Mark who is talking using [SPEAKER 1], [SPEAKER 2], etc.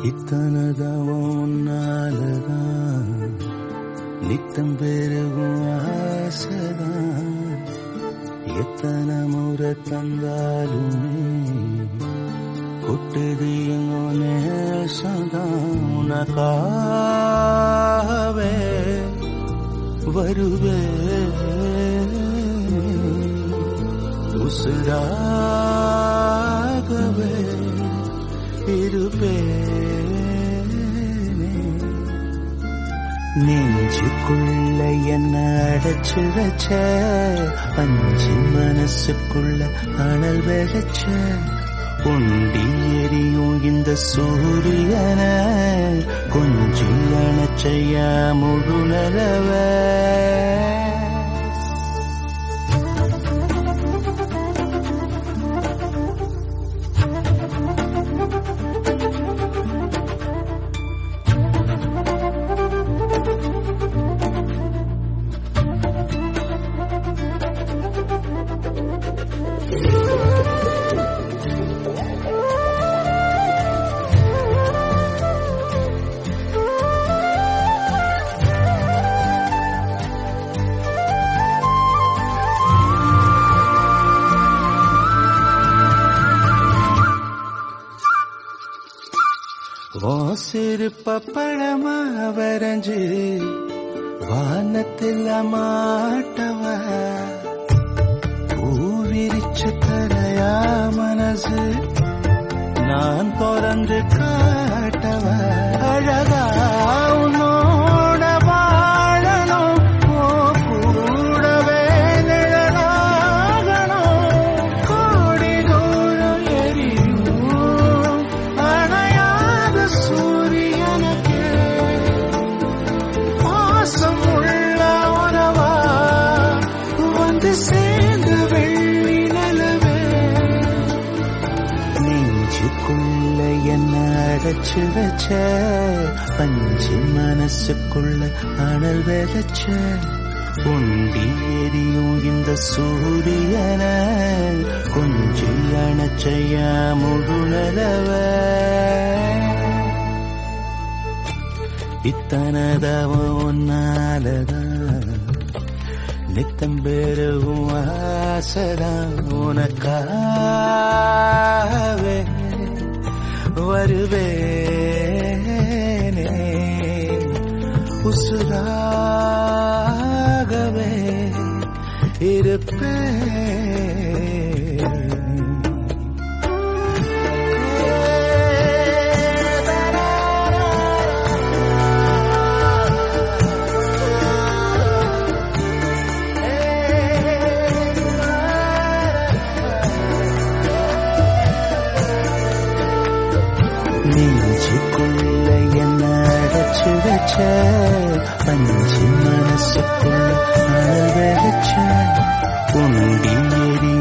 [SPEAKER 1] இத்தனதவம் உன்னாலதான் நித்தம் பெருகும் ஆசைதான் எத்தனை முறை தந்தாலுமே கொட்டுது எங்கோ நேசதான் உனக்காகவே வருவே உசுராகவே இருப்பேனே நெஞ்சுக்குள்ள என்ன அடைச்சு வச்ச அஞ்சு மனசுக்குள்ள அனல் விளைச்ச உண்டி எரியும் இந்த சூரியன கொஞ்சம் அணைச்சைய முழு நிலவ சிறுப்ப பழமா வரைஞ்சு வானத்தில் மாட்டவ பூவிரிச்சு தரையா மனசு நான் திறந்து காட்டவ அழகா உன்னோட வாழணும் ஓ கூடவே நிழலாகணும் கோடி தூரம் எரியும் அணையாத சூரியனுக்கு பாசம் உள்ள உறவா வந்து சேர்ந்து வெள்ளி நிலவே நெஞ்சுக்குள்ள என்ன அடைச்சு வச்ச பஞ்சு மனசுக்குள்ள அனல் விதைச்ச உண்டி எரியும் இந்த சூரியன கொஞ்சம் அணைச்சைய முழு நிலவ இத்தனதவம் ஒன்னாலதான் நித்தம் பெருகும் ஆசைதான் உனக்காகவே வருவேனே உசுராகவே இருப்பேன் நெஞ்சுக்குள்ள என்ன அடைச்சு வச்ச பஞ்சு மனசுக்குள்ள அழ வச்ச உண்டி எரி